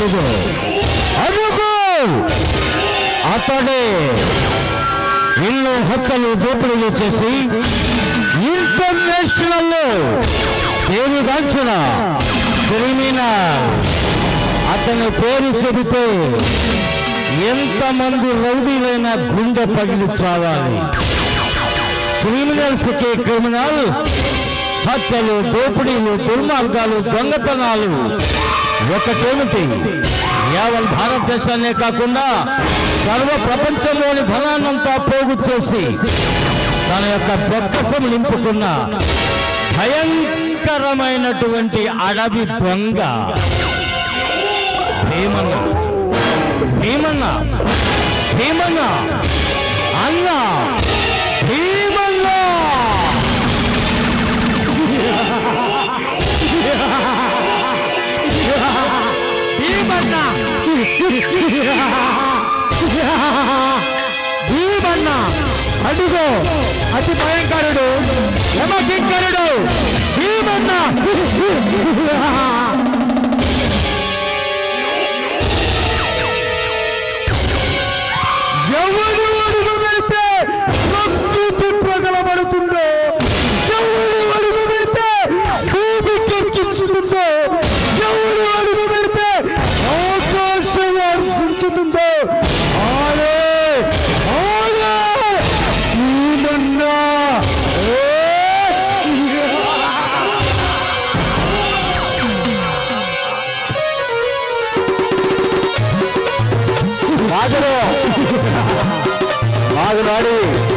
అడుగు అడుగు అతడే ఇల్లు హత్యలు దోపిడీలు చేసి ఇంటర్నేషనల్ లో పేరుగాంచిన క్రిమినల్ అతని పేరు చెబితే ఎంతమంది రౌడీలైనా గుండె పగిలి చావాలి క్రిమినల్స్ కి క్రిమినల్ హత్యలు దోపిడీలు దుర్మార్గాలు దొంగతనాలు ఒకటేమిటి యావల్ భారతదేశాన్నే కాకుండా సర్వ ప్రపంచంలోని ధనాన్నంతా పోగు చేసి తన యొక్క బొక్కసం నింపుకున్న భయంకరమైనటువంటి అడవి దొంగ భీమన్న భీమన్న భీమన్న అన్న భీమన్న భీమన్న భీమన్న అడుగు అతి భయంకరుడు యమకింకరుడు భీమన్న ఎవడు అడుగు పెడితే ప్రకృతి ప్రగలబడుతుందో ఎవడు అడుగు పెడితే భూమి చర్చించుతుందో ఎవడు అడుగు పెడితే ఆకాశం వర్షించుతుందో ఆడే ఆడే భీమన్నా ఏ! ఆగరు ఆగనాడి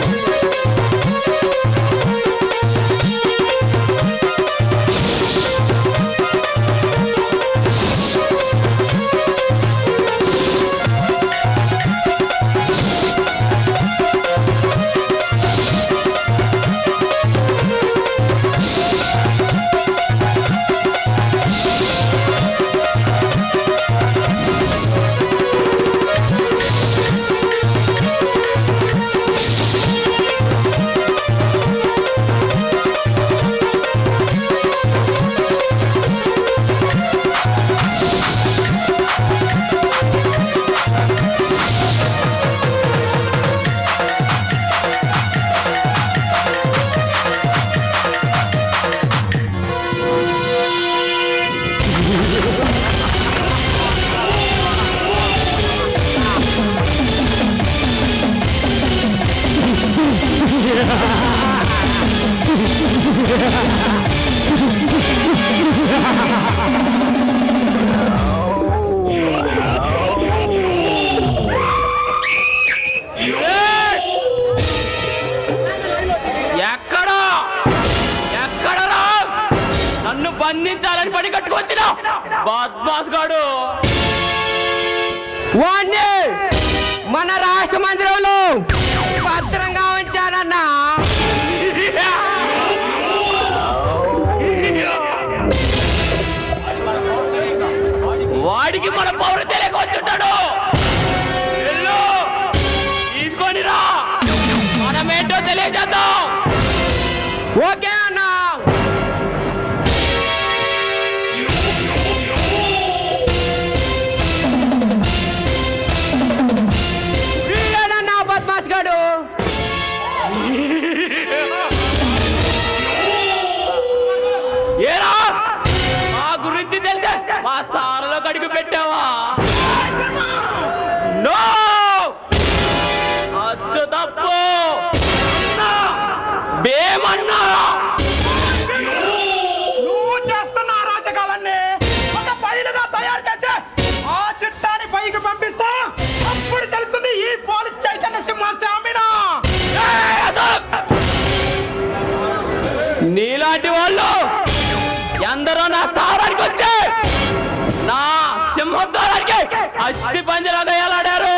ఎక్కడా ఎక్కడరా నన్ను బంధించాలని పని కట్టుకొచ్చిన బద్మాస్ గాడు వాణ్ణి మన రాష్ట్ర మందిరంలో భద్రంగా ఉంచారన్నా వాడికి మన పౌరు తెలియక వచ్చుంటాడు వెళ్ళు, తీసుకొని రా మనమేంటో తెలియజేద్దాం ఓకే అన్నా వీడేనన్నా బద్మాస్ గాడు ఏరా మా గురించి తెలిసే మా స్థానంలో కడుగు పెట్టావా నో అచ్చు తప్పు బేమన్నా నువ్వు చేస్తున్న అరాచకాలన్నీ ఒక ఫైలుగా తయారు చేసి ఆ చిట్టాని పైకి పంపిస్తా అప్పుడు తెలుస్తుంది ఈ పోలీస్ చైతన్య సింహ స్టామినా ఏయ్, అశోక్! నీలాంటి వాళ్ళు ఎందరో నా స్థానానికి వచ్చి నా సింహద్వారానికి అస్థి పంజరాగా ఎలాడారు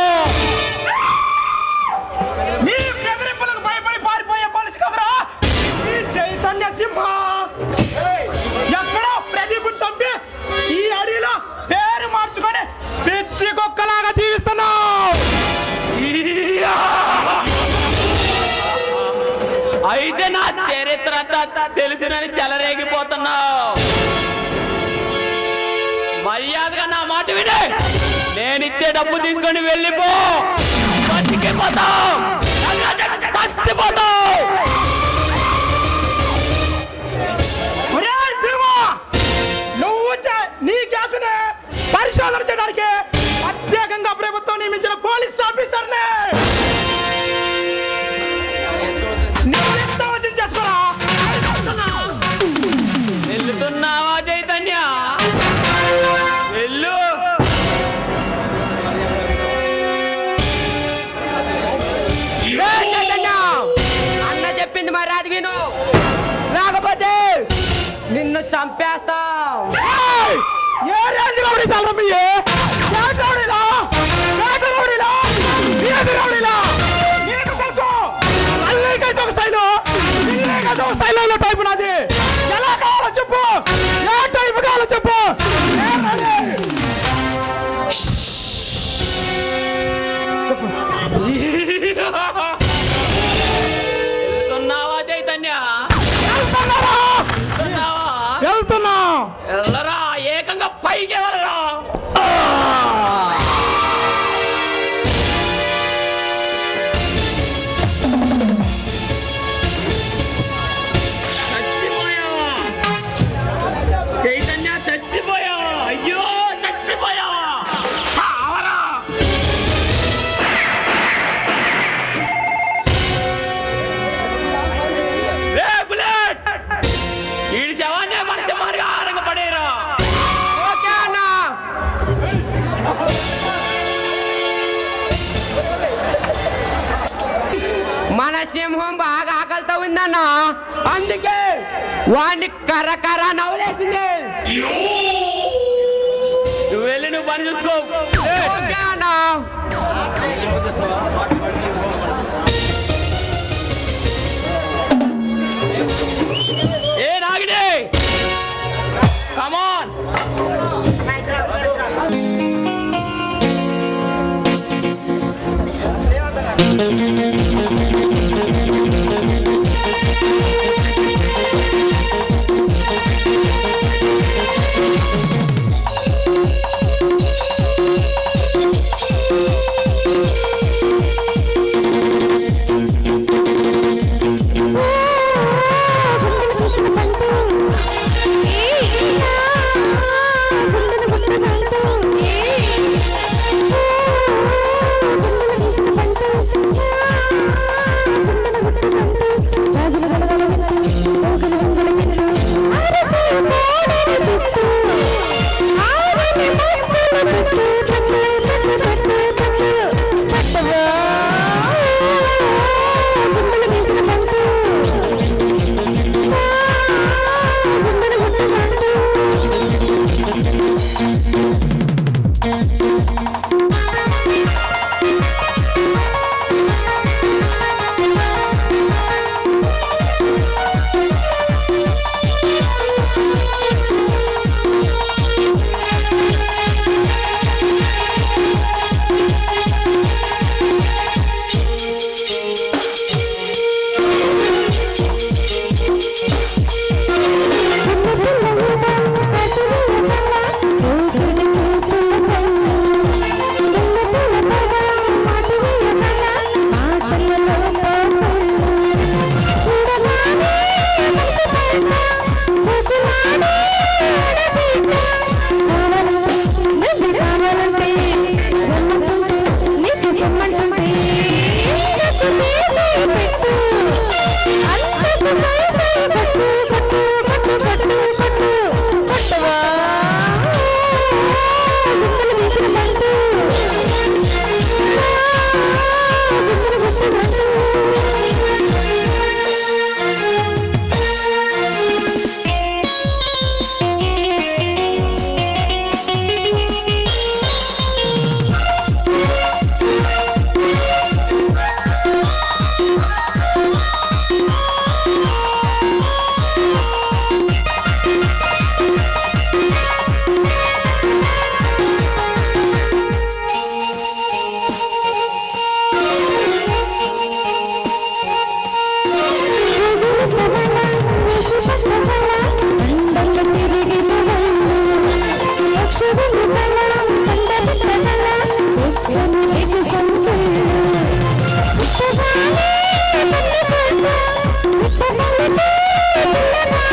నీ బెదిరింపులకు భయపడి పారిపోయే పోలీసు కదరా ఈ చైతన్య సింహ ఎక్కడో ప్రదీప్ చంపి ఈ అడవిలో పేరు మార్చుకొని పిచ్చి కుక్కలాగా జీవిస్తున్నావు ఇయ్యా! అయితే నా చరిత్ర అంతా తెలిసినని చెలరేగిపోతున్నావు మర్యాదగా నా మాట మాట వినే నేనిచ్చే డబ్బు తీసుకొని వెళ్ళిపో బతికిపోతావు చచ్చిపోతావు ఒరేయ్ భీమా! నువ్వు చే- నీ కేసుని పరిశోధన చేయడానికి ప్రత్యేకంగా ప్రభుత్వం నియమించిన పోలీస్ ఆఫీసర్ని నువ్వు ఇష్టం వచ్చింది చేసుకోరా వెళ్తున్నావా చైతన్య వెళ్ళు ఏ చైతన్య! అన్న చెప్పింది మరి అది విను లేకపోతే నిన్ను చంపేస్తాం ఏయ్! ఏ రేంజ్ రౌడీ చాలరా మీ ఏంటి రౌడీలా ఏంటి రౌడీలా ఏంటి రౌడీలా నీకు తెలుసు అల్లీకైతే ఒక స్టైలు ఇల్లీకైతే ఒక స్టైల్లో టైపు నాది ఎలా కావాలో చెప్పు ఏ టైపు కావాలో చెప్పు ఏంటది? వెళ్తున్నావా చైతన్య వెళ్తున్నారా? వెళ్తున్నావా వెళ్తున్నా వెళ్ళరా ఏకంగా పైకి వెళ్ళరా చచ్చిపోయావా చైతన్య చచ్చిపోయావా అయ్యో చచ్చిపోయావా చావరా రే బుల్లెట్ ఈడి శవాన్ని మన శవానికి ఆహారంగా పడేరా ఓకే అన్న మన సింహం బాగా ఆకలితో ఉందన్న అందుకే వాడిని కర్ర కర్ర నవ్వులేసింది నువ్వు వెళ్ళి నువ్వు పని చూసుకో ఓకే అన్న ఏ నాగిని కమాన్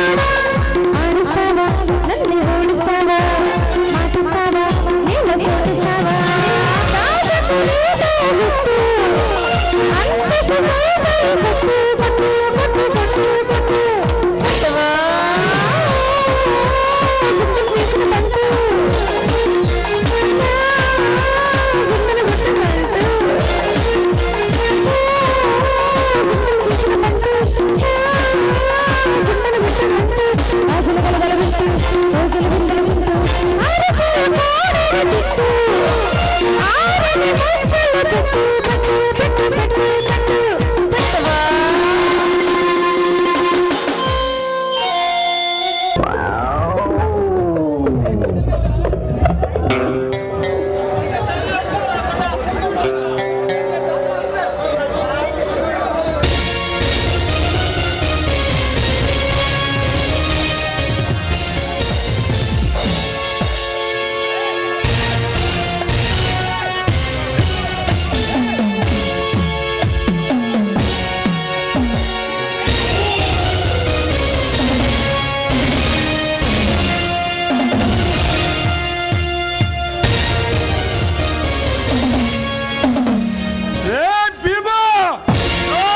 ఆడిస్తావా ఆడిస్తావా నన్ను ఓడిస్తావా మాటిస్తావా నేను చూపిస్తావా రాజకు నీతో గుట్టు అంతకు నీతో పట్టు పట్టు పట్టు పట్టు పట్టు పట్టవా గుట్టు చేసిన పంటు గుండెను గుట్టమంటూ ఏ భీమా ఓ!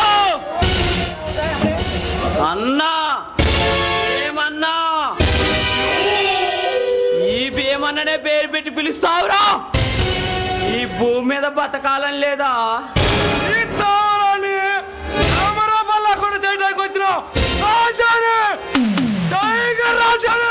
అన్నా ఏమన్నా ఈ భీమన్ననే పేరు పెట్టి పిలుస్తావురా ఈ భూమి మీద బతకాలని లేదా ఈ తావరాన్ని రామరాపల్లా కూడా చేయడానికి వచ్చిన రాజాని టైగర్ రాజాని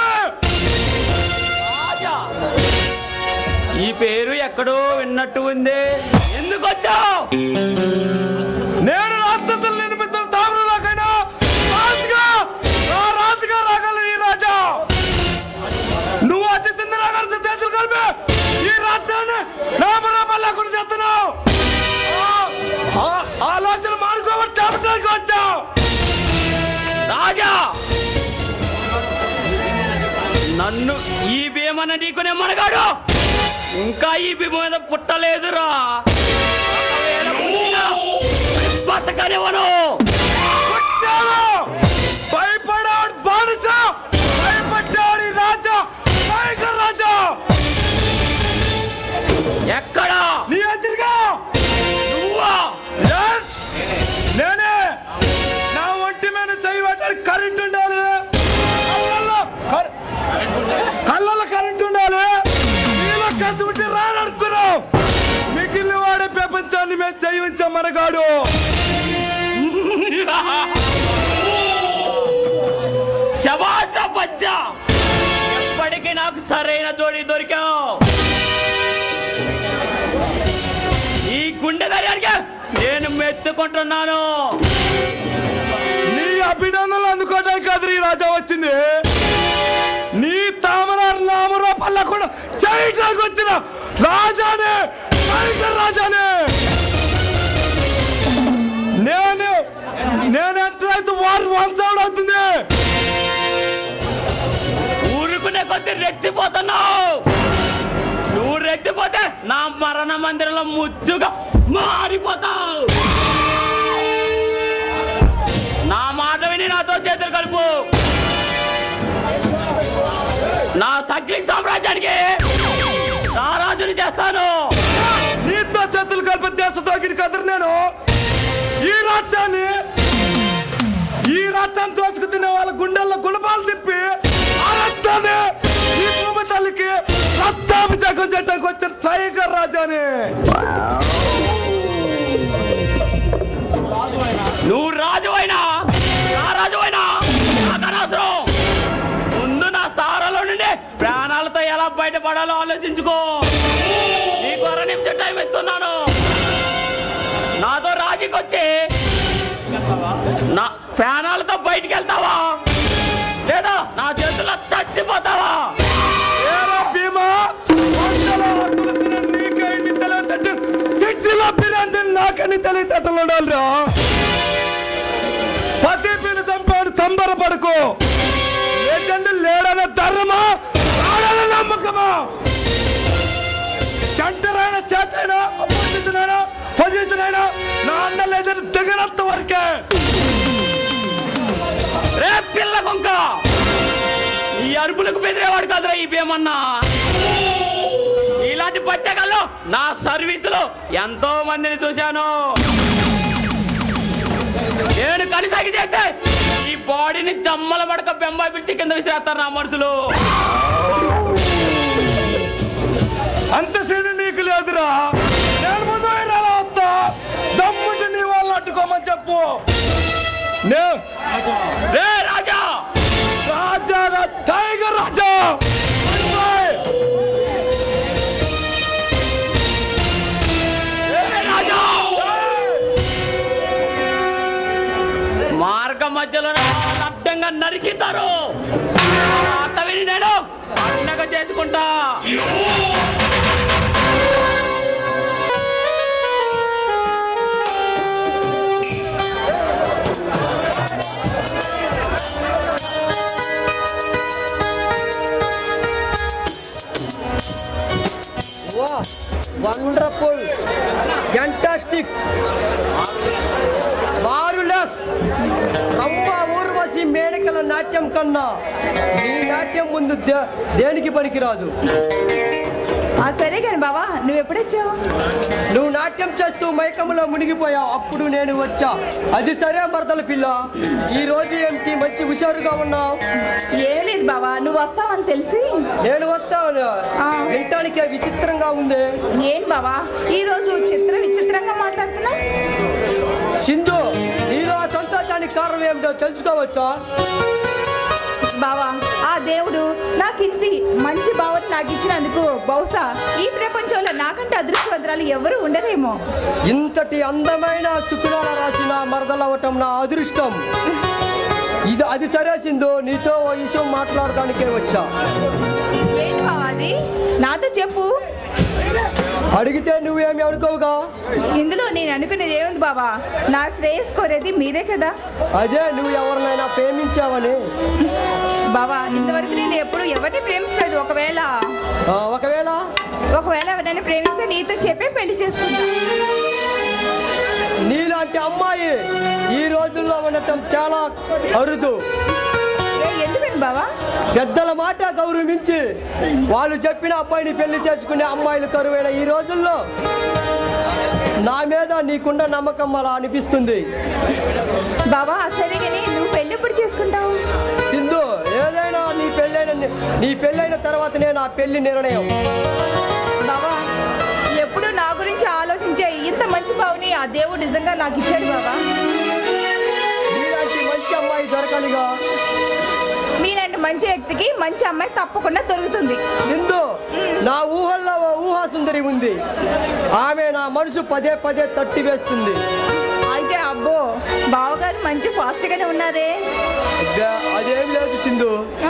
రాజా ఈ పేరు ఎక్కడో విన్నట్టు ఉంది ఎందుకు వచ్చావు నేను రాక్షసులు నిర్మిస్తున్న తామ్రలాకైనా రాజుగా ఆ రాజుగా రాగలను ఈ రాజా నువ్వు వచ్చి తిన్న రాగారు చేతులు కలిపి ఈ రాజ్యాన్ని రామరాపల్లా కూడా చేస్తున్నావు ఆ- ఆ- ఆలోచన మానుకోమని చెప్పడానికి వచ్చావు రాజా నన్ను ఈ భీమన్న నీకునే మనగాడు ఇంకా ఈ భీమ మీద పుట్టలేదురా ఒకవేళ పుట్టినా బతకనివ్వను వచ్చాను భయపడాడు బానిస భయపడ్డాడు ఈ రాజా టైగర్ రాజా ఎక్కడా నీ ఎదురుగా నువ్వా Yes! నేనే నా ఒంటి మీద చేయి పెట్టడానికి కరెంట్ ఉండాలి కళ్ళల్లో కర- కళ్ళల్లో కరెంట్ ఉండాలి నీలో కసి ఉంటే రాననుకున్నావు మిగిలిన వాడే ప్రపంచాన్ని మేము జయించాం మనగాడు శబాష బచ్చా ఎప్పటికీ నాకు సరైన జోడి దొరికావు ఈ గుండె ధైర్యానికి నేను మెచ్చుకుంటున్నాను నీ అభినందనలు అందుకోవడానికి కాదు ఈ రాజా వచ్చింది నీ తామర నామర పల్ల కూడా చేయడానికి వచ్చిన రాజానే టైగర్ రాజానే నేను నేను ఎట్లయితే వారు వంచడం అవుతుంది ఊరుకునే కొద్ది రెచ్చిపోతున్నావు నువ్వు రెచ్చిపోతే నా మరణ మందిరంలో ముచ్చుగా మారిపోతావు నా మాట విని నాతో చేతులు కలుపు నా సగ్లిక్ సామ్రాజ్యానికి నా రాజుని చేస్తాను నీతో చేతులు కలిపి దేశ తోగిన కదరు నేను ఈ రాష్ట్రాన్ని ఈ రాష్ట్రాన్ని దోచుకు తినే వాళ్ళ గుండెల్లో గుణపాలు తిప్పి ఆ రక్తాన్ని ఈ భూమి తల్లికి రక్తాభిషేకం చేయడానికి వచ్చిన టైగర్ రాజాని నువ్వు రాజు అయినా నా రాజు అయినా నాకు అనవసరం ముందు నా స్థానంలో నుండి ప్రాణాలతో ఎలా బయటపడాలో ఆలోచించుకో నీకు అర నిమిషం టైం ఇస్తున్నాను నాతో రాజీకి వచ్చి నా ప్రాణాలతో బయటికి వెళ్తావా లేదా నా చేతుల్లో చచ్చిపోతావా ఏరా భీమా వందల ఆకులు తినే నీకే ఇన్ని తెలివితేటలు, చెట్టులో పిరందిని నాకని తెలివితేటలు ఉండాలిరా పతి పిని చంపాడు సంబరపడకు లేచండి లేడన ధర్మమా ఆడన నమ్మకమా చంటరైన చేతైనా అపోజిషన్ అయినా పొజిషన్ అయినా నా అన్న లేదని దిగనంత వరకే రే పిల్ల కొంక అరుపులకు బెదిరేవాడు కదరా ఈ భీమన్న ఇలాంటి పచ్చగల్లో నా సర్వీసులో ఎంతో మందిని చూశాను నేను కలిసాగి చేస్తే ఈ బాడీని జమ్మల పడక బెంబాయి పిలిచి కింద విసిరేస్తారు నా మనుషులు అంత సీను నీకు లేదురా నేను ముందు రాలా వస్తా దమ్ముంటే నీ వాళ్ళు అట్టుకోమని చెప్పు నే- రే రాజా రాజా టైగర్ రాజా అమ్మాయి! రే రాజా మార్గ మధ్యలో వాళ్ళని అడ్డంగా నరికితారు అంత విని నేను పండగ చేసుకుంటా wonderful fantastic marvellous Rambha Urvashi మేడకల నాట్యం కన్నా ఈ నాట్యం ముందు దే- దేనికి పనికిరాదు ఆ సరే కానీ బావా నువ్వు ఎప్పుడొచ్చావు నువ్వు నాట్యం చేస్తూ మైకంలో మునిగిపోయావు అప్పుడు నేను వచ్చా అది సరే మరదల పిల్ల ఈ రోజు ఏమిటి మంచి హుషారుగా ఉన్నావు ఏం లేదు బావా నువ్వు వస్తావని తెలిసి నేను వస్తాను ఆ. వినటానికే విచిత్రంగా ఉంది ఏం బావా ఈ రోజు చిత్ర విచిత్రంగా మాట్లాడుతున్నావు సింధు నీలో ఆ సంతోషానికి కారణం ఏమిటో తెలుసుకోవచ్చా బావా ఆ దేవుడు నాకు ఇంటి మంచి భావన నాకు ఇచ్చినందుకు బహుశా ఈ ప్రపంచంలో నాకంటే అదృష్టవంతరాలు ఎవరు ఉండరేమో ఇంతటి అందమైన శుక్రాల రాసిన మరదలవటం నా అదృష్టం ఇది అది సరే సింధు నీతో ఓ విషయం మాట్లాడడానికే వచ్చా ఏంటి బావా అది నాతో చెప్పు అడిగితే నువ్వేమి అనుకోవుగా ఇందులో నేను అనుకునేది ఏముంది బావా నా శ్రేయస్ కోరేది మీరే కదా అదే నువ్వు ఎవరినైనా ప్రేమించావని బావా ఇంతవరకు నేను ఎప్పుడు ఎవరిని ప్రేమించలేదు ఒకవేళ ఆ, ఒకవేళ ఒకవేళ ఎవరైనా ప్రేమిస్తే నీతో చెప్పే పెళ్లి చేసుకుంటా నీలాంటి అమ్మాయి ఈ రోజుల్లో ఉండటం చాలా అరుదు ఏ, ఎందుకని బావా పెద్దల మాట గౌరవించి వాళ్ళు చెప్పిన అబ్బాయిని పెళ్లి చేసుకునే అమ్మాయిలు కరువైన ఈ రోజుల్లో నా మీద నీకున్న నమ్మకం అలా అనిపిస్తుంది బావా సరే కానీ నువ్వు పెళ్లి ఎప్పుడు చేసుకుంటావు సింధు ఏదైనా నీ పెళ్ళైన నీ పెళ్ళైన తర్వాతనే నా పెళ్లి నిర్ణయం బావా ఎప్పుడు నా గురించి ఆలోచించే ఇంత మంచి బావుని ఆ దేవుడు నిజంగా నాకు ఇచ్చాడు బావా నీలాంటి మంచి అమ్మాయి దొరకాలిగా మీలాంటి మంచి వ్యక్తికి మంచి అమ్మాయి తప్పకుండా దొరుకుతుంది సింధు నా ఊహల్లో ఓ ఊహా సుందరి ఉంది ఆమె నా మనసు పదే పదే తట్టి వేస్తుంది అయితే అబ్బో బావగారు మంచి ఫాస్ట్ గానే ఉన్నారే అబ్బా, అదేం లేదు సింధు ఆ,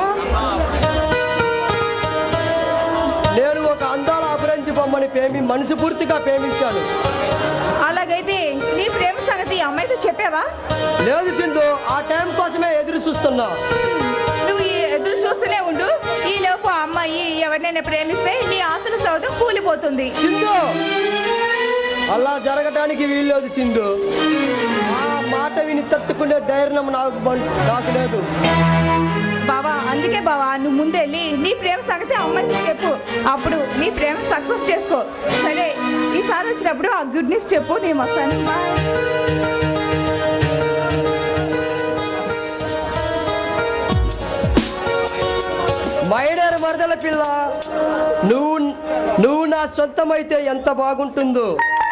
నేను ఒక అందాల అభిరంచి బొమ్మని ప్రేమి మనసు పూర్తిగా ప్రేమించాను అలాగైతే నీ ప్రేమ సంగతి ఈ అమ్మాయితో చెప్పావా లేదు సింధు ఆ టైం కోసమే ఎదురు చూస్తున్నా నువ్వు ఈ ఎదురు చూస్తూనే ఉండు ఈ లోపు ఆ అమ్మాయి ఎవరినైనా ప్రేమిస్తే నీ ఆశల సౌధం కూలిపోతుంది సింధు అలా జరగటానికి వీల్లేదు సింధు ఆ మాట విని తట్టుకునే ధైర్యం నాకు బం- నాకు లేదు బావా అందుకే బావా నువ్వు ముందెళ్ళి నీ ప్రేమ సంగతి ఆ అమ్మాయికి చెప్పు అప్పుడు నీ ప్రేమ సక్సెస్ చేసుకో సరే ఈసారి వచ్చినప్పుడు ఆ గుడ్ న్యూస్ చెప్పు నేను వస్తాను బాయ్ మైడర్ మరదల పిల్ల నువ్వు నువ్వు నా సొంతమైతే ఎంత బాగుంటుందో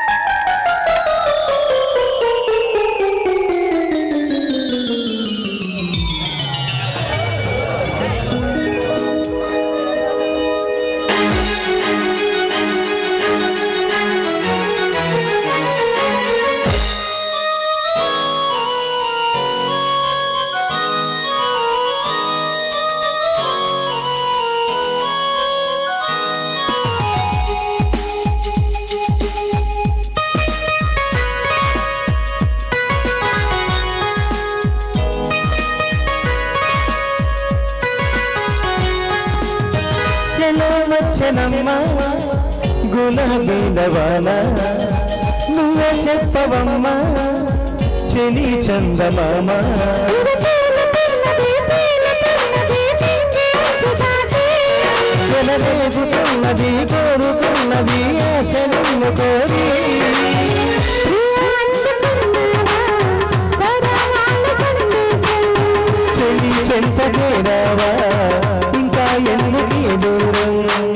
ఎలా వచ్చనమ్మ గులాబీల వాన నువ్వే చెప్పవమ్మా చెలి చందమామ పిల్ల పిల్ల పిల్లది పిల్ల పిల్లది చెలరేగుతున్నది కోరుతున్నది ఆశ నిన్ను కోరి చెలి చెంతకే రావా ఇంకా ఎందుకీ దూరం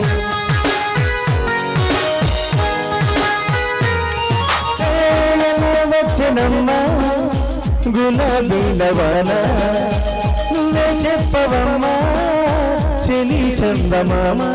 వచ్చనమ్మా గులాబీల వాన నువ్వే చెప్పవమ్మా చెలి చందమామా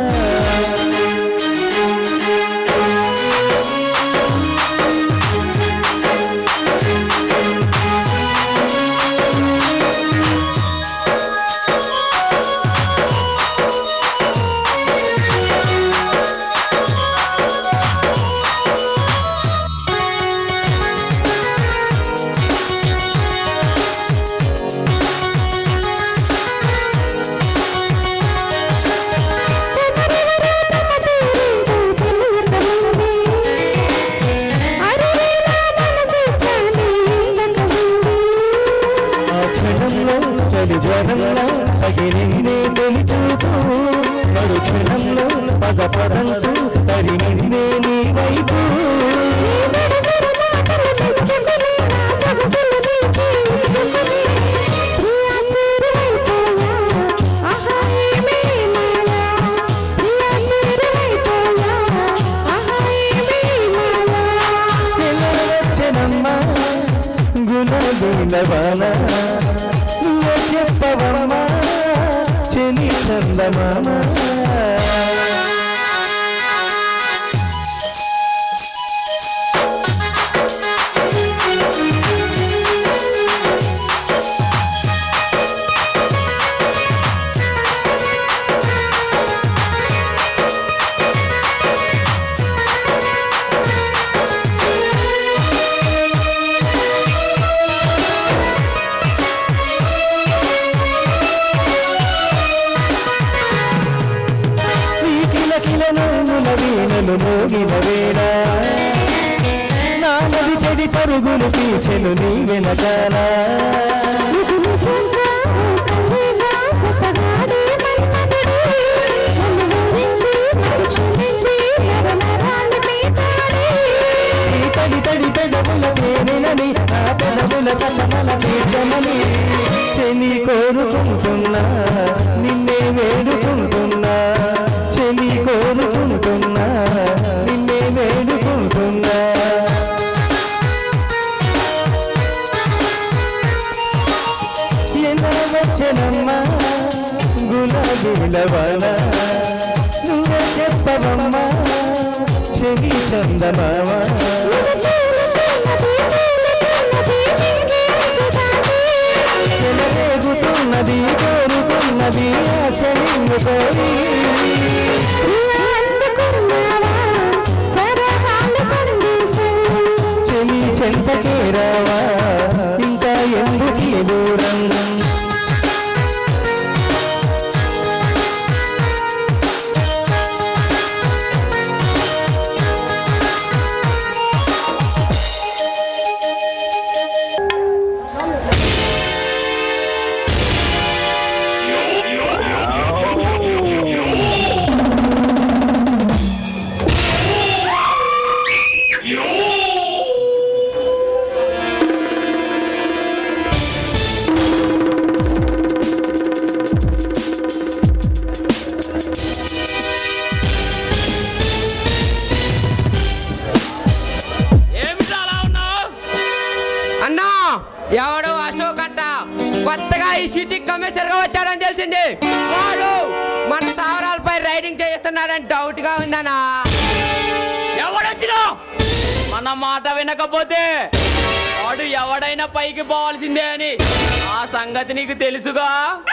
ఆ క్షణంలో చలి జ్వరంలో తగిలిందే తొలి చూపు మరు క్షణంలో పద పదంతో తరిగిందే నీ వైపు వచ్చనమ్మా గులాబీల వాన నువ్వే చెప్పవమ్మా చెలి చందమామా ఈ కిలకిల నవ్వుల వీణలు మోగిన వేళ నానది చెడి పరుగులు తీసెను నీ వెనకాల ఈ తడి తడి పెదవుల పేరునని ఆ పెదవుల కథమల పీఠమని చెలి కోరుకుంటున్నా నిన్నే వేడుకుంటున్నా చెలి కోరుకుంటున్నా నిన్నే వేడుకుంటున్నా ఎలా వచ్చనమ్మా గులాబీల వాన నువ్వే చెప్పవమ్మా చెవి చందమామా చెలరేగుతున్నది కోరుతున్నది ఆశ నిన్ను కోరి చెలి చెంతకే రావా ఇంకా ఎందుకీ దూరం ఏమిటి అలా ఉన్నావు అన్నా ఎవడు అశోక్ అంట కొత్తగా ఈ సిటీకి కమిషనర్ గా వచ్చాడని తెలిసింది వాడు మన స్థావరాలపై రైడింగ్ చేస్తున్నాడని డౌట్ గా ఉందన్నా ఎవడొచ్చినా మన మాట వినకపోతే వాడు ఎవడైనా పైకి పోవాల్సిందే అని ఆ సంగతి నీకు తెలుసుగా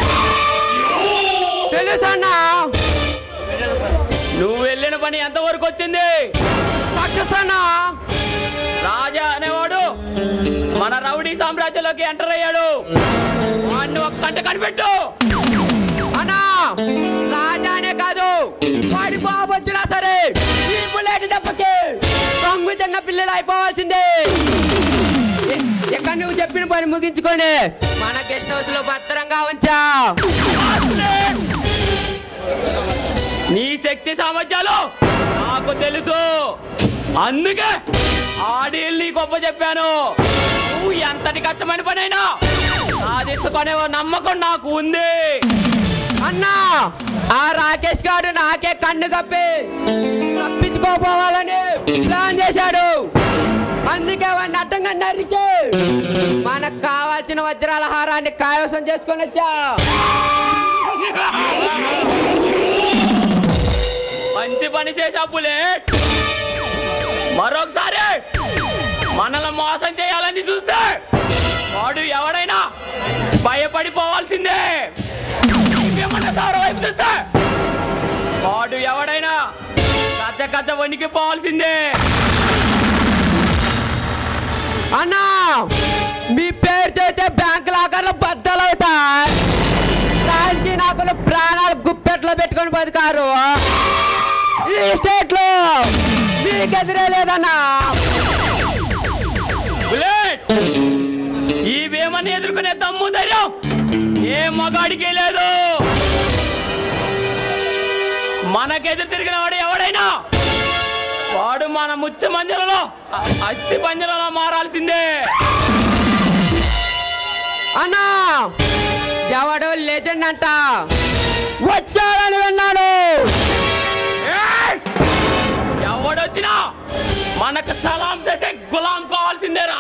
తెలుసు అన్నా నువ్వు వెళ్ళిన పని ఎంతవరకు వచ్చింది సక్సెస్ అన్నా రాజా అనేవాడు మన రౌడీ సామ్రాజ్యంలోకి ఎంటర్ అయ్యాడు వాడిని ఒక కంట కనిపెట్టు అన్నా రాజానే కాదు వాడి బాబు వచ్చినా సరే ఈ బుల్లెట్ దెబ్బకి రంగు తిన్న పిల్లలు అయిపోవాల్సిందే ఎ- ఎక్కడ నువ్వు చెప్పిన పని ముగించుకొని మన గెస్ట్ హౌస్ లో భద్రంగా ఉంచా నీ శక్తి సామర్థ్యాలు నాకు తెలుసు అందుకే ఆడీలు నీ గొప్ప చెప్పాను నువ్వు ఎంతటి కష్టమైన పనైనా సాధించుకునే ఓ నమ్మకం నాకు ఉంది అన్నా ఆ రాకేష్ గారు నాకే కన్ను కప్పి తప్పించుకోపోవాలని ప్లాన్ చేశాడు అందుకే వాడిని అడ్డంగా నరికి మనకు కావాల్సిన వజ్రాల హారాన్ని కైవసం చేసుకొని వచ్చా మంచి పని చేసా బుల్లెట్ మరొకసారి మనల్ని మోసం చేయాలని చూస్తే వాడు ఎవడైనా భయపడిపోవాల్సిందే ఇంకేమన్నా సారు వైపు చూస్తే వాడు ఎవడైనా కచ్చ కచ్చ వణికిపోవాల్సిందే అన్నా మీ పేరు చేస్తే బ్యాంక్ లాకర్లు బద్దలవుతాయి రాజకీయ నాకులు ప్రాణాలు గుప్పెట్లో పెట్టుకొని బతికారు ఈ స్టేట్ లో మీకు ఎదురే లేదన్నా బుల్లెట్ ఈ భీమని ఎదుర్కొనే దమ్ము ధైర్యం ఏ మగాడికి లేదు మనకెదురు తిరిగిన వాడు ఎవడైనా వాడు మన ముచ్చ మంజలలో అస్థి పంజరంలో మారాల్సిందే అన్నా ఎవడు లెజెండ్ అంట వచ్చాడని విన్నాడు ఏయ్! ఎవడొచ్చినా మనకు సలాం చేసే గులాం కావాల్సిందేరా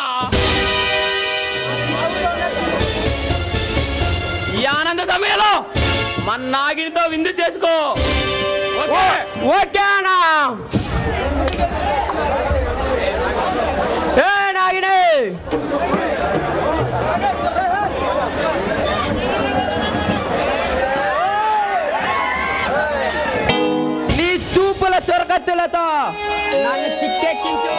ఈ ఆనంద సమయంలో మన నాగినితో విందు చేసుకో ఓకే ఓకే అన్నా ఏ నాగిని నీ చూపుల చొరకత్తులతో నన్ను చిక్కెక్కించు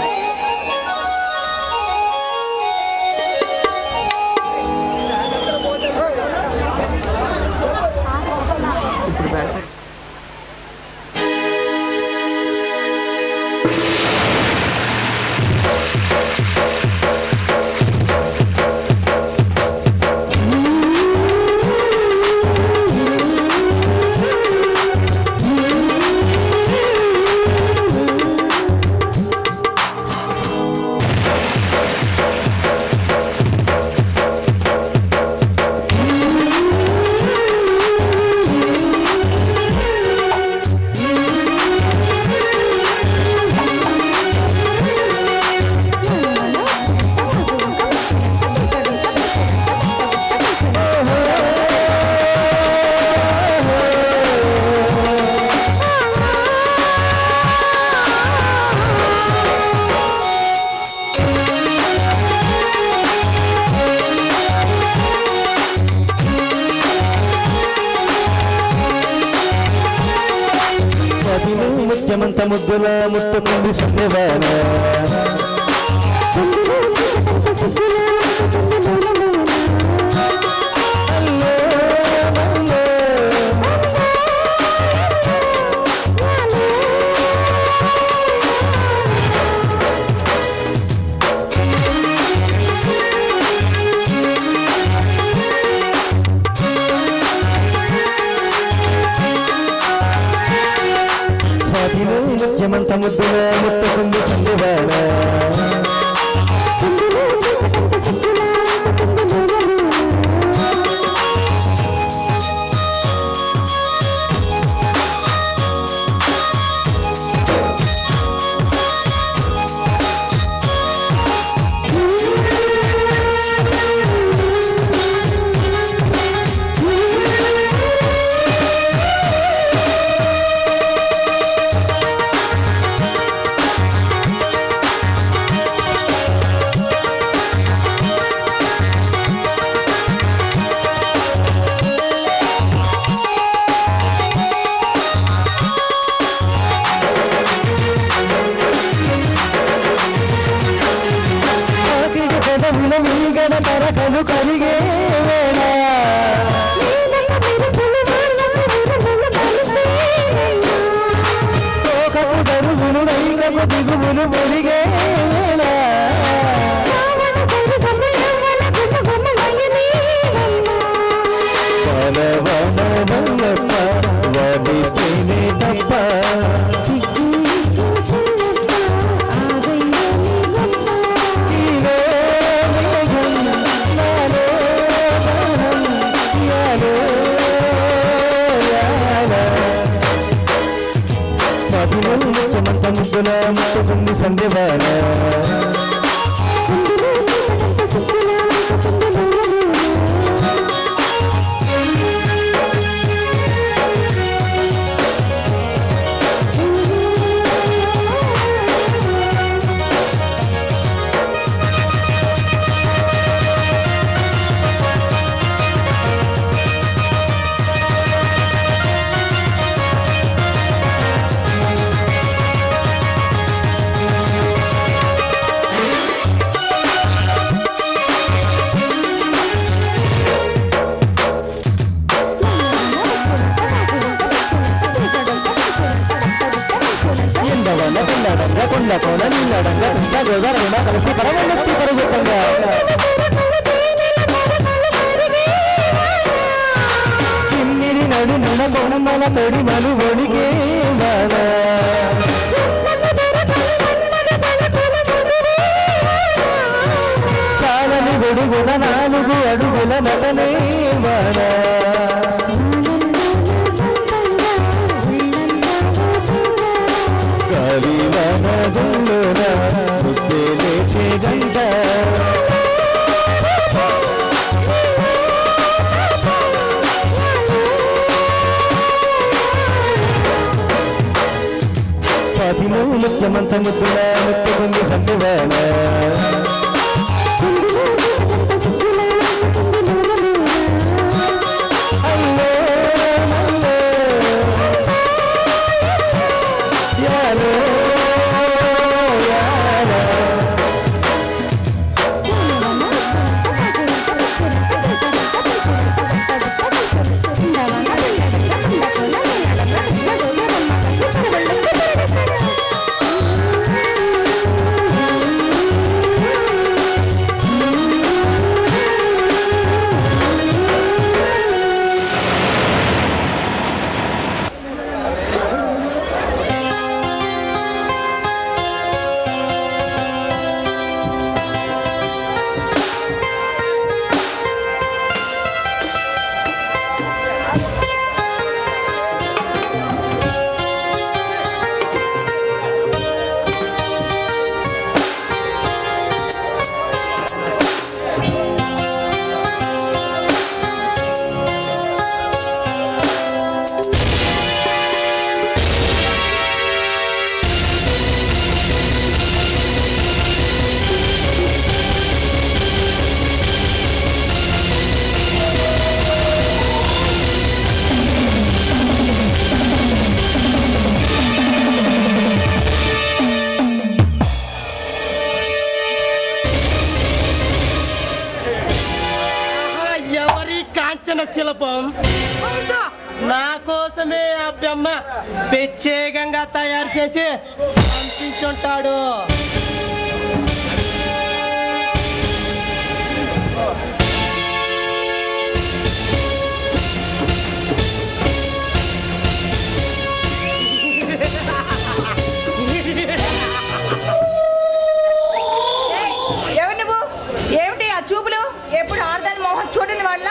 కదిలి ముత్యమంత ముద్దుల ముట్టుకుంది సందేవాన స్వాతిలో ముత్యమంత ముద్దుల ముట్టుకుంది సందేవాన ఆకిలి పెదవుల మీగడ తరకలు కరిగే వేళ తోకపు దరుగులు రైగపు దిగువులు మురిగే వేళ వన వన వల్లప్ప వడిస్తేనే ముద్దుల ముట్టుకుంది సంధ్యవాన ఎండవన కొండడంగ కొండ కోన నిన్నడంగ కుండ గోదావరి కలిసి పరమనెత్తి పరుగుతుందా కిమ్మిరి నడు నడ కొనమల తొడి మను ఒడిగే వాన చాలని గొడుగుల నాలుగు అడుగుల నటనే వాన గాలివానగుల్లోన ముద్దే లేచే గంట పదిమూడు ముత్యమంత ముద్దుల ముత్తుకుంది సందువాన అల్లో మల్లో యాలో యాలో ఎవరి కాంచన శిల్పం బహుశా నా కోసమే ఆ బొమ్మ ప్రత్యేకంగా తయారు చేసి పంపించుంటాడు ఏయ్, ఎవరు నువ్వు ఏమిటి ఆ చూపులు ఎప్పుడు ఆడదాని మోహన్ చూడని వాళ్ళ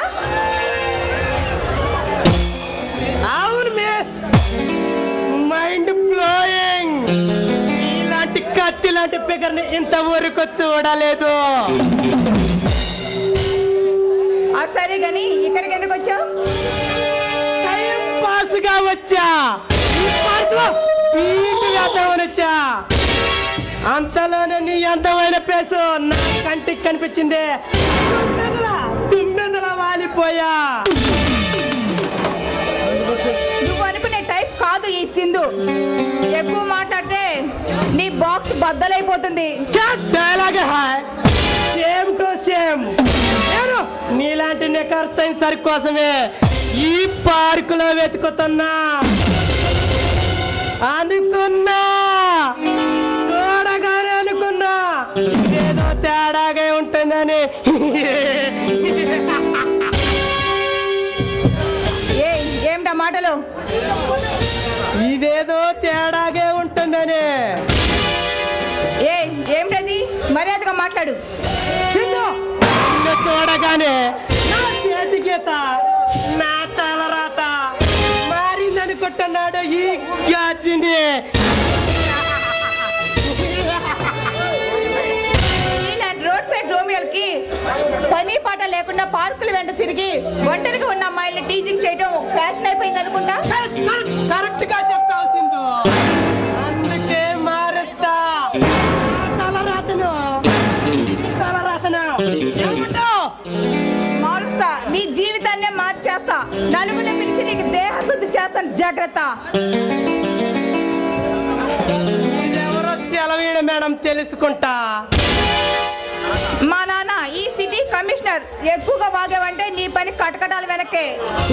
అవును మిస్ మైండ్ బ్లోయింగ్ ఇలాంటి కత్తి లాంటి ఫిగర్ ని ఇంతవరకు చూడలేదు ఆ సరే గాని ఇక్కడికి ఎందుకు వచ్చావు టైం పాస్ గా వచ్చా ఈ పార్క్ లో పీకి వేద్దామని వచ్చా అంతలోనే నీ అందమైన పేసు నా కంటికి కనిపించింది తుమ్మెదల తుమ్మెదల వాలిపోయా నువ్వు అనుకునే టైప్ కాదు ఈ సింధు ఎక్కువ మాట్లాడితే నీ బాక్స్ బద్దలైపోతుంది క్యా dialogue hi same to same నేను నీలాంటి నికర్ సైన్సర్ కోసమే ఈ పార్కులో వెతుకుతున్నా అనుకున్నా చూడగానే అనుకున్నా ఇదేదో తేడాగా ఉంటుందని ఏ ఏమిటా మాటలు ఇదేదో తేడాగా ఉంటుందని ఏ ఏమిటది మర్యాదగా మాట్లాడు చిన్ను, నిన్ను చూడగానే నా చేతి గీత నా తలరాత మారిందనుకుంటున్నాడు ఈ గాజిని పని పాట లేకుండా పార్కుల వెంట తిరిగి ఒంటరిగా ఉన్న అమ్మాయిల్ని టీజింగ్ చేయడం ఒక ఫ్యాషన్ అయిపోయింది అనుకుంటా కరెక్ట్ గా చెప్పాల్సింది అందుకే మారుస్తా తలరాతను తలరాతను ఏమంటావ్? మారుస్తా నీ జీవితాన్నే మార్చేస్తా నలుగురిని పిలిచి నీకు దేహశుద్ధి చేస్తాను జాగ్రత్త ఎవరో సెలవీడు మేడం తెలుసుకుంటా మా నాన్న ఈ సిటీ కమిషనర్ ఎక్కువగా వాగేవంటే నీ పని కటకటాల వెనకే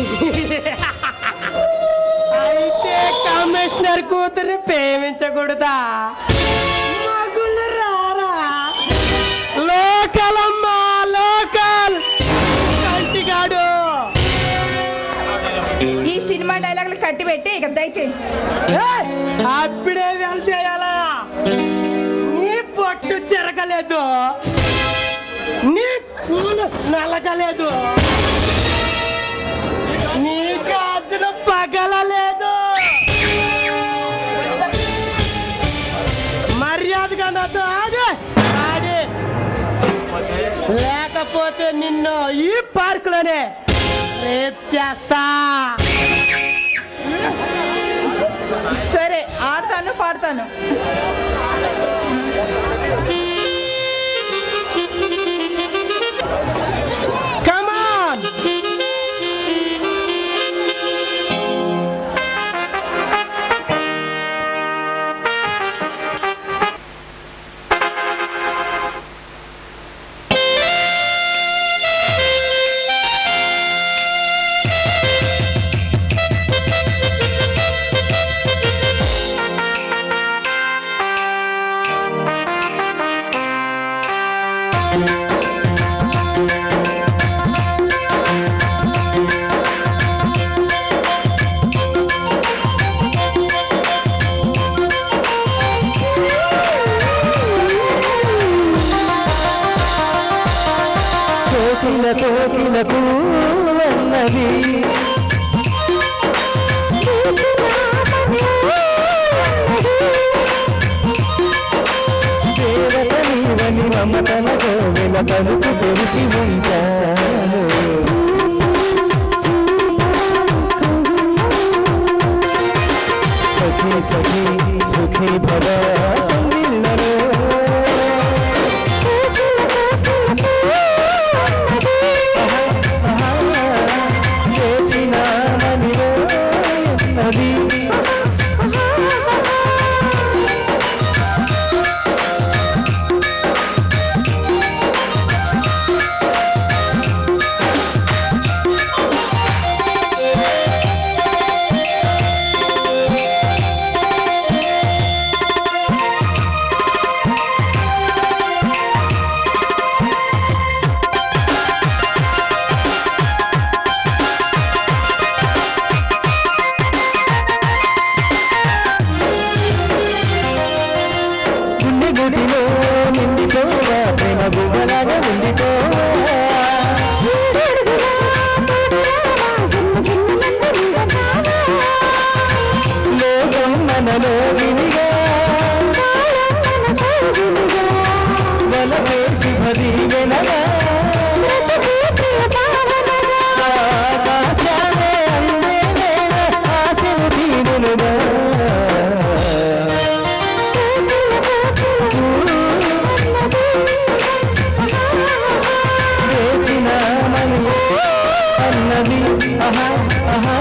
అయితే కమిషనర్ కూతురు ప్రేమించకూడదా మగుళ్ళు రారా లోకల్ అమ్మా లోకల్ కంటిగాడు ఈ సినిమా డైలాగులు కట్టి పెట్టి ఇక దయచేయి ఏయ్, అప్పుడే వెళ్తేయాలా నీ పొట్టు చెరగలేదు నీ పూలు నలగలేదు నీ గాజులు పగలలేదు మర్యాదగా నాతో ఆడి ఆడి లేకపోతే నిన్ను ఈ పార్కులోనే రేప్ చేస్తా సరే ఆడతాను పాడతాను Come on! కోకిల కోకిలకు అన్నది దేవత నీవని మమతల కోవెల తలుపు తెరిచి ఉంచాను సఖీ సఖీ సుఖీ భవ సందిళ్ళలో నది గుండె గుడిలో నిండిపోవా ప్రేమ గువ్వలాగా ఉండిపోవా లోకం మనలో వినిగా వల వేసి భది వెనగా ఆకాశాలే అందే వేళ ఆశలు తీరులుగా వేచినామని అన్నది ఆహా ఆహా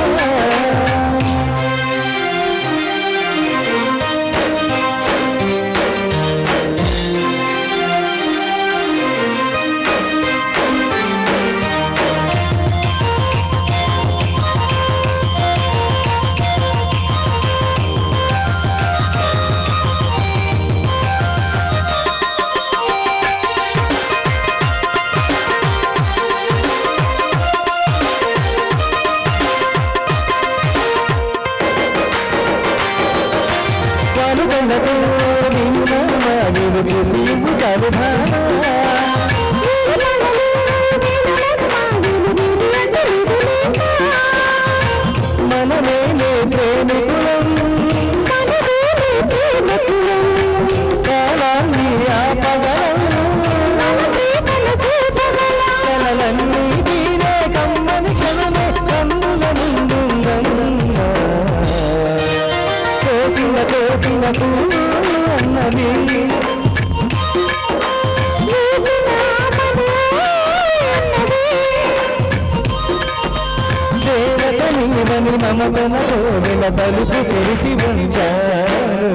తరగని మమతలతో నిన్న తలుపు తెరిచి ఉంచారు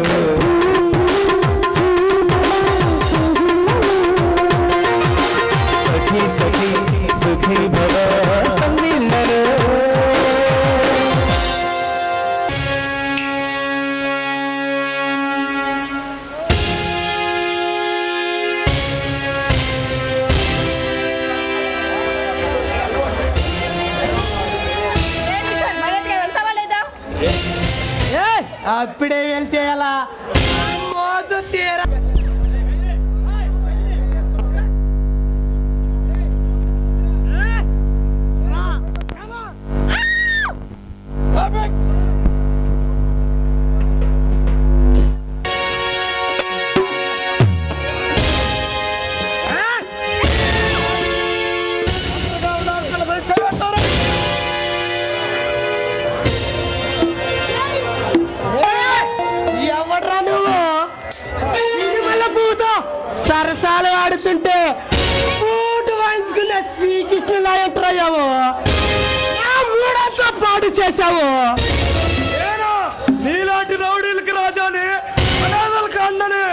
సఖీ సఖీ సుఖీ భవ సందిల్లరు ఏంటి సార్ మర్యాదగా వెళ్తావా లేదా అప్పుడే వెళ్తే ఎలా మోజు తీరా ఎవడ్రా నువ్వు సినిమల పూతో సరసాలు ఆడుతుంటే పూట వాయించుకునే శ్రీకృష్ణులా ఎంటర్ అయ్యావు ఆ మూడంతా పాడు చేశావు నేను నీలాంటి రౌడీలకి రాజాని అనాథలకు అన్నని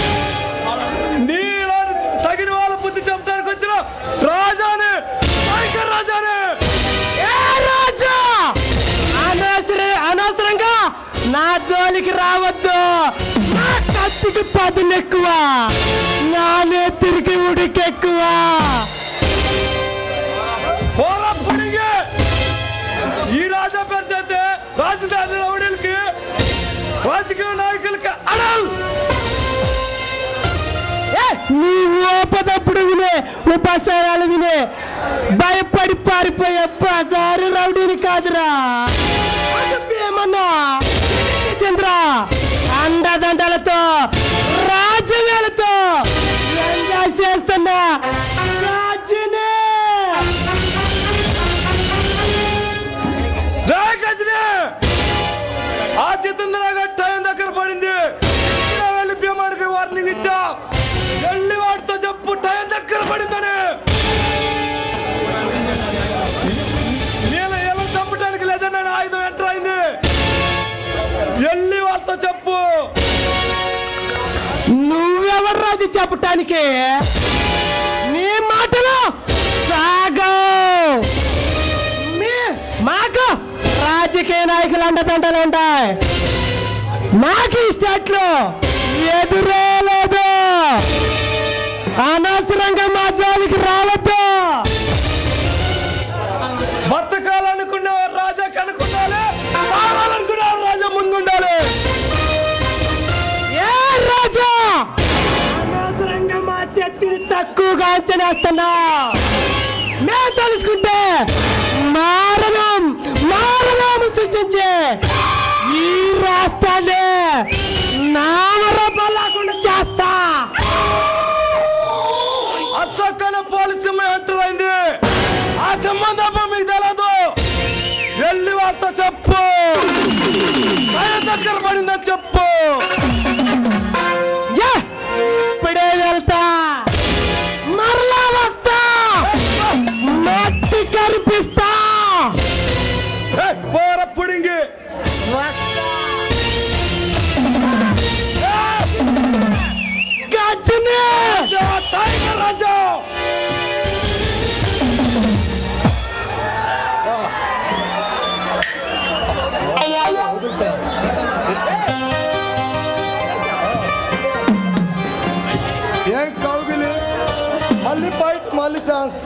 నీలాంటి తగిన వాళ్ళ బుద్ధి చెప్తానికి వచ్చిన రాజాని టైగర్ రాజాని ఏ రాజా అనవసర అనవసరంగా నా జోలికి రావద్దు నా కత్తికి పదులు ఎక్కువ నానే తిరిగి ఉడికెక్కువ పోరా పుడిగి ఈ రాజా పేరు చేస్తే రాజధాని రౌడీలకి రాజకీయ నాయకులకి అడల్ ఏ, నీ ఓపదప్పుడు వినే ఉపసారాలు వినే భయపడి పారిపోయే బజారు రౌడీని కాదురా ఏమన్నా చంద్ర అండదండలతో రాజ్యవేలతో ఎంజాయ్ చేస్తున్నా రాజ్యనే రా గజని ఆ చిత్తంద్ర టైం దగ్గర పడింది ఇలా వెళ్ళి భీమాడికి వార్నింగ్ ఇచ్చా వెళ్ళి వాడితో చెప్పు టైం దగ్గర పడిందని నేను ఎలా చంపడానికి లేదని నేను ఆయుధం ఎంటర్ అయింది వెళ్ళి వాళ్ళతో చెప్పు నువ్వెవరు రాజు చెప్పటానికి నీ మాటలు సాగో మీ మాకు రాజకీయ నాయకులు అండదండలు ఉంటాయి మాకు ఈ స్టేట్లో ఎదురే లేదు అనవసరంగా మా జోలికి రావద్దు బతకాలనుకునేవారు రాజా కనుకుండాలి కావాలనుకునేవారు రాజా ముందుండాలి ఏ రాజా అనవసరంగా మా శక్తిని తక్కువగా అంచనేస్తున్నా మేము తెలుసుకుంటే మారణం మారణం సృష్టించి ఈ రాష్ట్రాన్ని నామరూపం లేకుండా చేస్తా అచ్చక్కన పోలీసు ఎంటర్ అయింది ఆ సంబంధం మీకు తెలియదు వెళ్ళి వాళ్ళతో చెప్పు భయం దగ్గర పడిందని చెప్పు ఏ, ఇప్పుడే వెళ్తా మరలా వస్తా మట్టి కనిపిస్తా ఏ, పోర పుడింగి గజని రాజా, టైగర్ రాజా ఏం కౌగిలి మళ్ళీ ఫైట్ మళ్ళీ ఛాన్స్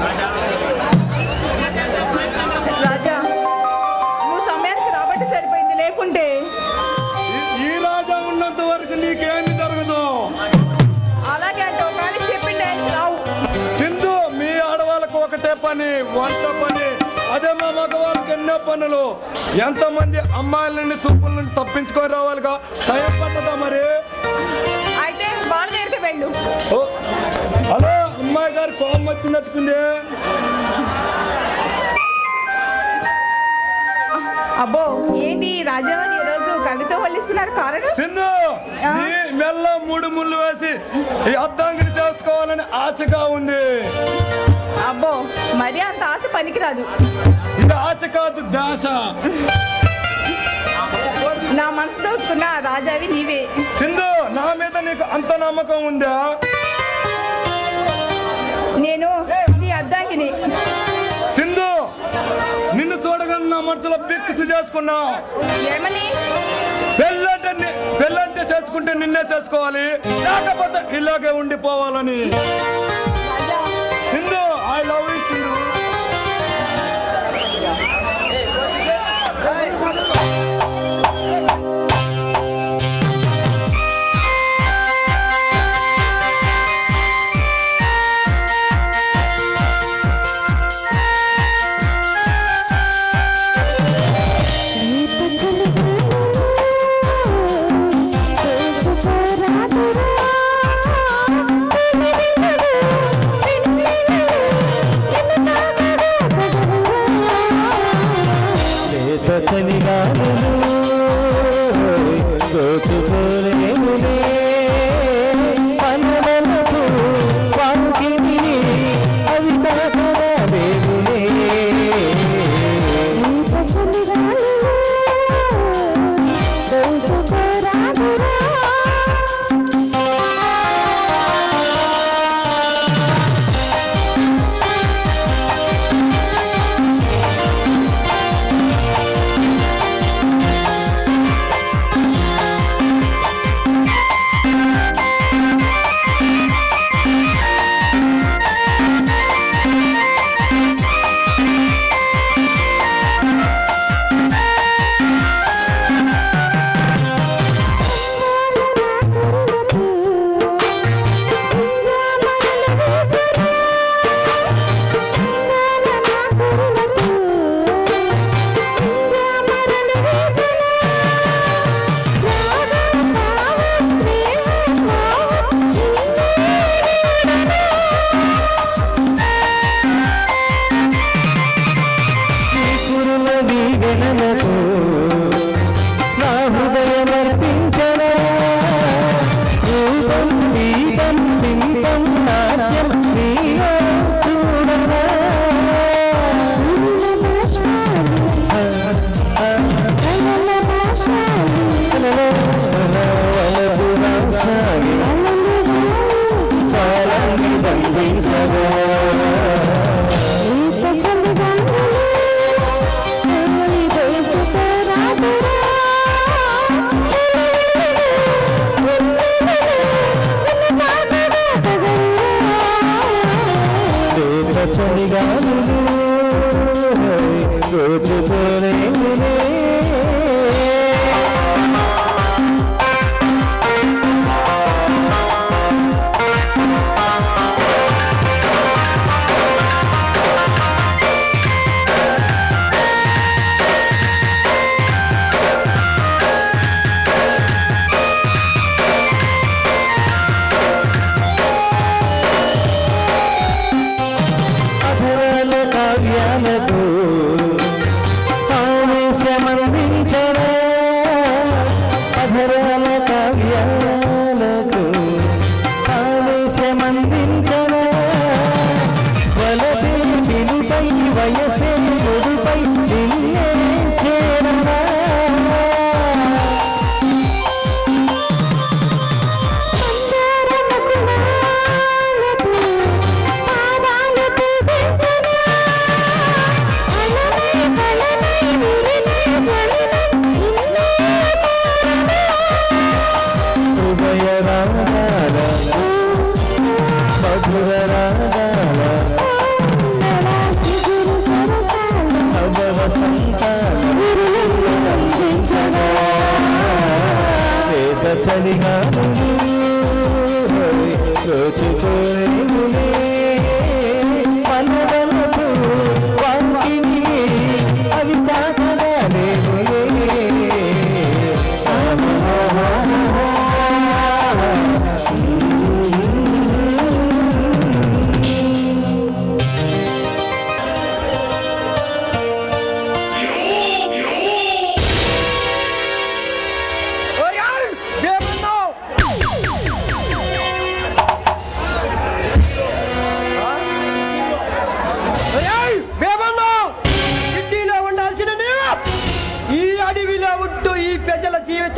రాజా నువ్వు సమయానికి రాబట్టి సరిపోయింది లేకుంటే ఈ- ఈ రాజా ఉన్నంత వరకు నీకేమి జరగదు అలాగే అంటే ఒకవేళ చెప్పిండే రావు సింధు మీ ఆడవాళ్ళకు ఒకటే పని వంట పని అదే మా మగవాళ్ళకి ఎన్నో పనులు ఎంతమంది అమ్మాయిల నుండి చూపుల నుండి తప్పించుకొని రావాలిగా టైం పట్టదా మరి అయితే వాళ్ళ దగ్గరికి వెళ్ళు ఓ, హలో అమ్మాయి గారు కోపం వచ్చినట్టుకుంది అబ్బో ఏంటి రాజావాణి ఈరోజు కవిత వల్లిస్తున్నారు కారణం సింధు నీ మెల్ల మూడు ముళ్ళు వేసి ఈ అద్దాంగిని చేసుకోవాలని ఆశగా ఉంది అబ్బో మరీ అంత ఆశ పనికిరాదు ఇది ఆశ కాదు దాశ నా మనసు దోచుకున్న రాజావి నీవే సింధు నా మీద నీకు అంత నమ్మకం ఉందా నేను నీ అద్దాంగిని సింధు నిన్ను చూడగానే నా మనసులో బిక్స్ చేసుకున్నా ఏమని పెళ్ళంటే ని- పెళ్ళంటే చేసుకుంటే నిన్నే చేసుకోవాలి లేకపోతే ఇలాగే ఉండిపోవాలని Sindhu I love you Sindhu రాదురా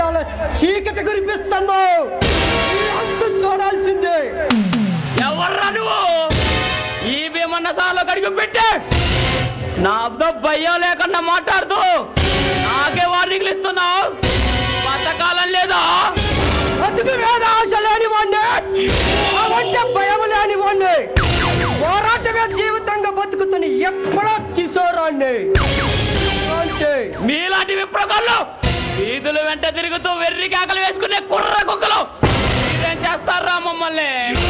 దిట్టాల చీకటి కురిపిస్తున్నావు ఈ అంతు చూడాల్సిందే ఎవర్రా నువ్వు ఈ భీమన్న సార్లు కడిగి పెట్టి నాతో భయం లేకుండా మాట్లాడుతూ నాకే వార్నింగ్లు ఇస్తున్నావు బతకాలం లేదా బతుకు మీద ఆశ లేని వాణ్ణి అవంటే భయం లేని వాణ్ణి పోరాటమే జీవితంగా బతుకుతున్న ఎప్పుడో కిశోరాన్ని అంటే మీలాంటి విప్రకాళ్ళు వీధులు వెంట తిరుగుతూ వెర్రి కేకలు వేసుకునే కుర్ర కుక్కలు మీరేం చేస్తారా మమ్మల్ని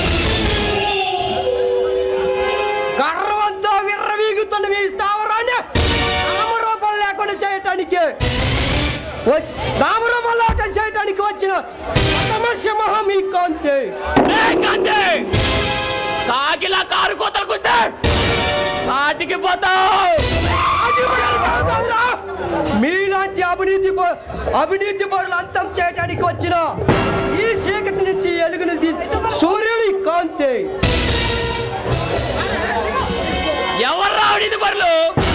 గర్వంతో విర్రవీగుతున్న మీ స్థావరాన్ని నామరూపం లేకుండా చేయటానికి వ- నామరూపం లేకుండా చేయటానికి వచ్చిన సమస్య మహా మీ కాంతి ఏయ్ కాంతి! కాకిలా కారు కోతలు కూస్తే కాటికి పోతావు మీలాంటి అవినీతి ప- అవినీతి పరులు అంతం చేయడానికి వచ్చిన ఈ చీకటి నుంచి ఎలుగును తీసి సూర్యుడి కాంతి ఎవరు రావడీది బరులు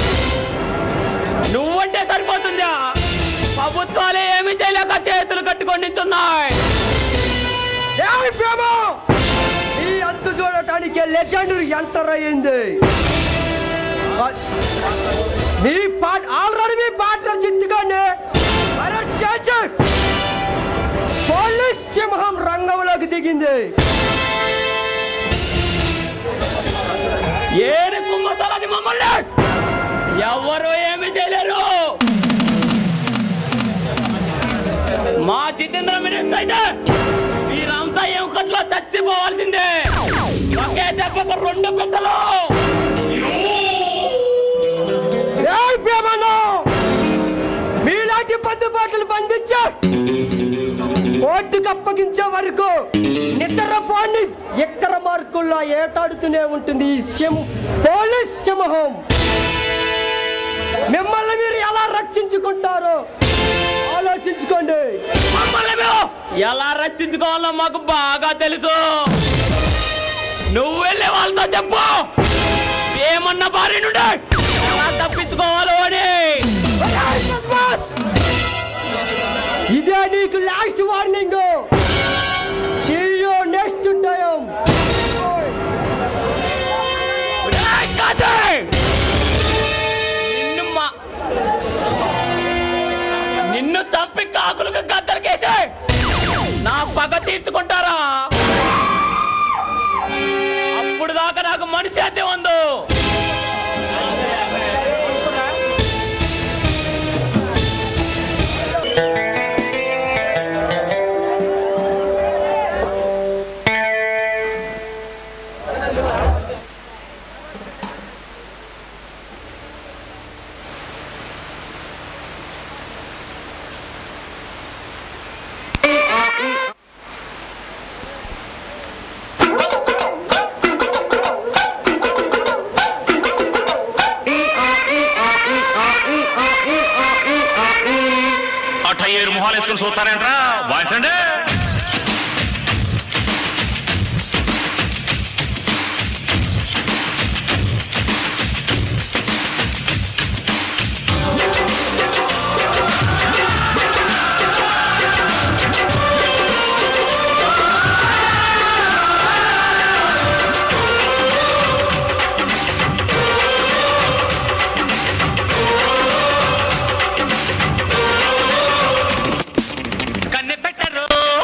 నువ్వంటే సరిపోతుందా ప్రభుత్వాలే ఏమీ చేయలేక చేతులు కట్టుకొని నించున్నాయి ఏయ్ ప్రేమ ఈ అంతు చూడటానికి లెజెండ్ ఎంటర్ అయ్యింది మీ పాట ఆల్రెడీ మీ పార్ట్నర్ చిత్తుగానే అరెస్ట్ చేసి పోలీస్ సింహం రంగంలోకి దిగింది ఏడు కుంభస్థలాన్ని మమ్మల్ని ఎవరు ఏమీ చేయలేరు మా జితేంద్ర మినిస్టర్ అయితే మీరంతా ఎముకట్లో చచ్చిపోవాల్సిందే ఒకే దెబ్బకు రెండు పెట్టలు ఏయ్ ప్రేమను మీలాంటి బందుబాటులు బంధించా కోర్టుకు అప్పగించే వరకు నిద్రపోని ఎక్కర మార్కుల్లో ఏటాడుతూనే ఉంటుంది ఈ సింహం పోలీస్ సింహం మిమ్మల్ని మీరు ఎలా రక్షించుకుంటారో ఆలోచించుకోండి మమ్మల్ని మేము ఎలా రక్షించుకోవాలో మాకు బాగా తెలుసు నువ్వు వెళ్ళే వాళ్ళతో చెప్పు ఏమన్నా భార్య నుండి ఎలా తప్పించుకోవాలో అని బాస్! ఇదే నీకు లాస్ట్ వార్నింగ్ నెక్స్ట్ టైం ఏయ్ కాదు! నిన్ను మా నిన్ను చంపి కాకులకు గద్దరికేసి నా పగ తీర్చుకుంటారా అప్పుడు దాకా నాకు మనిషి అయితే ఉందో అట్ట ఏడు మొహాలు వేసుకుని చూస్తారేంట్రా వాయించండి కన్నె పెట్టరు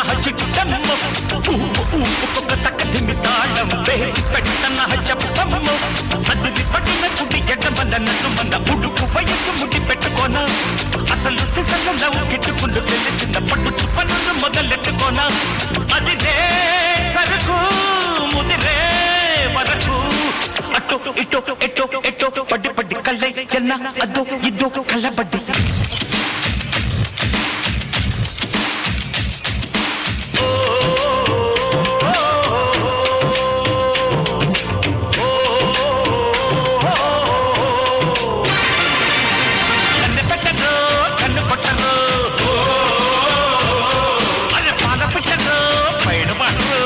చిట్టమ్మ ఊపు ఊపుకొక తక్క దిమి తాళం వేసి పెట్టన చెప్పమ్మ అది పడిన కుడి ఎడమల నన్ను మన ఉడుకు వయసు ముడి పెట్టుకోన అసలు సిసలు నవ్వు గిట్టుకుంటూ తెలిసిన పట్టు పనులు మొదలెట్టుకోన అది సరుకు ముదిరే వరకు అటు ఇటు ఎటు ఎటు పడ్డి పడ్డి కళ్ళై ఎన్న అద్దు ఇద్దు కళ్ళబడ్డి కన్ను పెట్టరు కన్ను కొట్టరు అరే పాల పెట్టరు పైన పడరు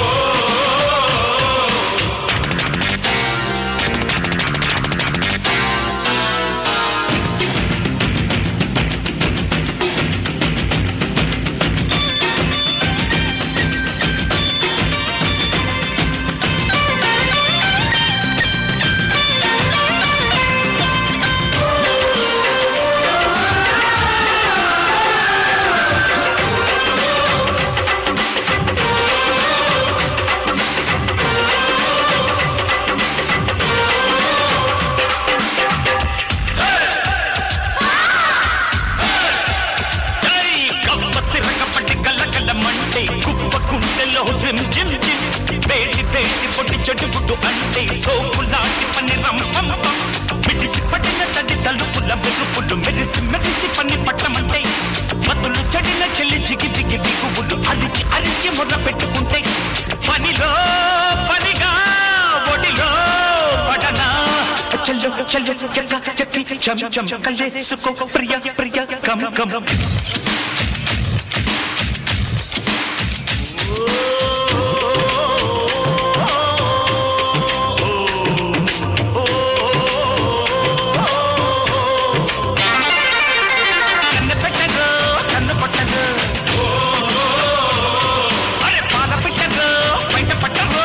జై కప్పతి రకపటి కళ్ళ మంటే కుప్ప కుండెలో రిమ్ జిమ్ జిమ్ వేటి వేటి పొట్టి చెడు గుడ్డు అంటే సోపు లాంటి పని రంపం మిడిసి పడిన తడి తలుపుల మెరుపులు మెరిసి మెరిసి పని పట్టమంటే మతులు చెడిన చెల్లి జిగి దిగి దిగువులు అరిచి అరిచి మొర్ర పెట్టుకుంటే పనిలో పనిగా ఒడిలో పడనా చల్లు చల్లు చెక్క చెక్కి చం చం కల్లేసుకో ప్రియ ప్రియ కమ్ కమ్ కన్ను పెట్టరు కన్ను కొట్టరు అరే పాల పెట్టరు బయట పట్టరు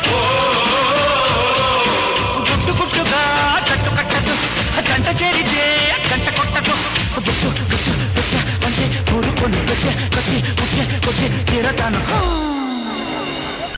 గుట్టు గుట్టుగా కట్టు కట్టదు గంట చేరితే గంట కొట్టదు గుట్టు గుట్టు గుట్ట అంటే ఊరుకొని కొట్టే కొట్టి కొట్టే కొట్టి తీరతాను